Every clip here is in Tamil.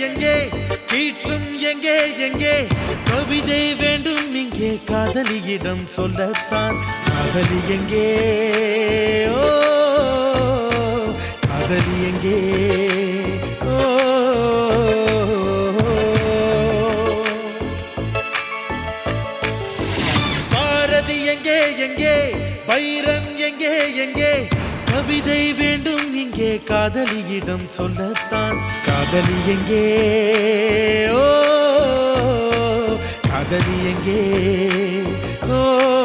எங்கே கீற்றும் எங்கே எங்கே கவிதை வேண்டும் இங்கே காதலியிடம் சொல்லத்தான் காதலி எங்கே ஓ காதலி எங்கே ஓ பாரதி எங்கே எங்கே பைரன் எங்கே எங்கே கவிதை வேண்டும் இங்கே காதலியிடம் சொல்லத்தான் காதலி எங்கே ஓ காதலி எங்கே ஓ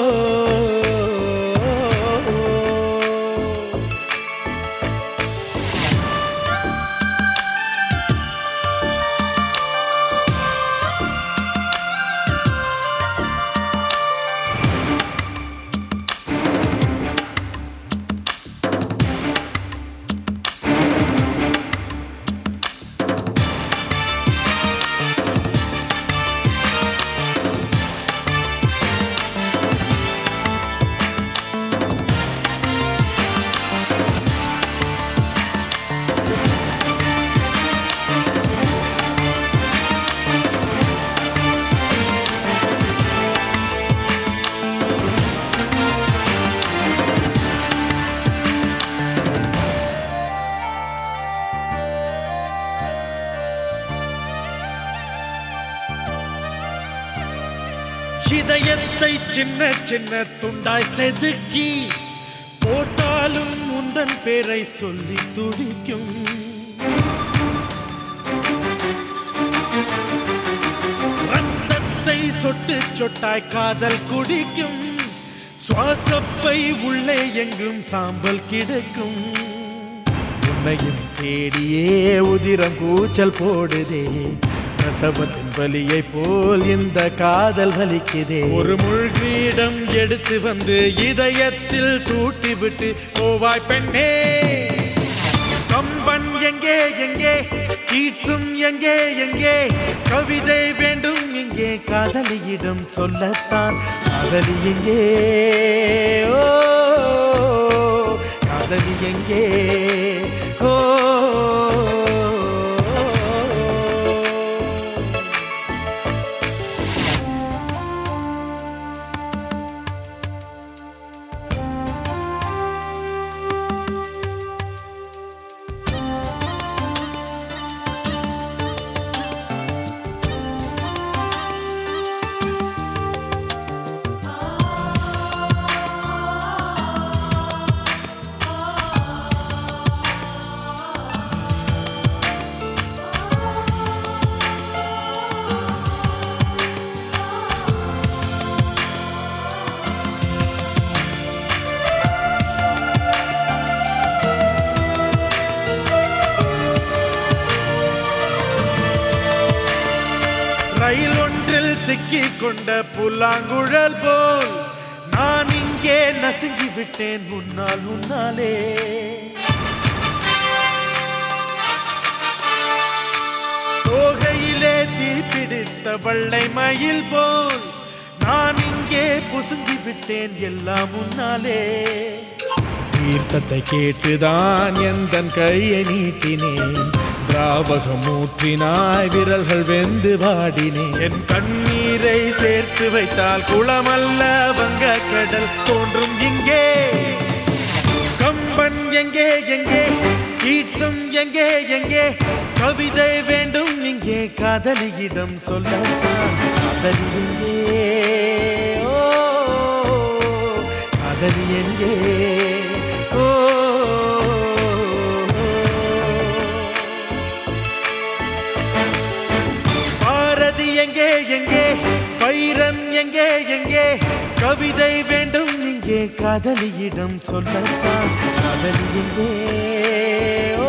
இதயத்தை சின்ன சின்ன துண்டாய் செதுக்கி போட்டாலும் உந்தன் பேரை சொல்லி துடிக்கும் ரத்தத்தை சொட்டு சொட்டாய் காதல் குடிக்கும் சுவாசப்பை உள்ளே எங்கும் சாம்பல் கிடக்கும் உன்னையும் தேடியே உதிரம் கூச்சல் போடுதே பிரசவத்தின் வலியை போல் இந்த காதல் வலிக்குதே ஒரு முழ்கிடம் எடுத்து வந்து இதயத்தில் சூட்டி விட்டு போவாய் பெண்ணே கம்பன் எங்கே எங்கே கீற்றும் எங்கே எங்கே கவிதை வேண்டும் இங்கே காதலியிடம் சொல்லத்தான் காதலி எங்கே ஓ காதலி எங்கே ஓ ரயில் ஒன்றில் சிக்கிக் கொண்ட புல்லாங்குழல் போல் நான் இங்கே நசுங்கி விட்டேன் முன்னால் முன்னாலே தோகையிலே தீப்பிடித்த வெள்ளை மயில் போல் நான் இங்கே புசுங்கி விட்டேன் எல்லாம் முன்னாலே தீர்த்தத்தை கேட்டுதான் எந்தன் கையை நீட்டினேன் திராவகம் ஊற்றினாய் விரல்கள் வெந்து வாடினேன் என் கண்ணீரை சேர்த்து வைத்தால் குளமல்ல வங்க கடல் தோன்றும் இங்கே கம்பன் எங்கே எங்கே கீற்றும் எங்கே எங்கே கவிதை வேண்டும் இங்கே காதலியிடம் சொல்ல காதலி எங்கே ஓ காதலி எங்கே ஓ பாரதி எங்கே எங்கே பைரன் எங்கே எங்கே கவிதை வேண்டும் இங்கே காதலியிடம் சொல்லத்தான் காதலி எங்கே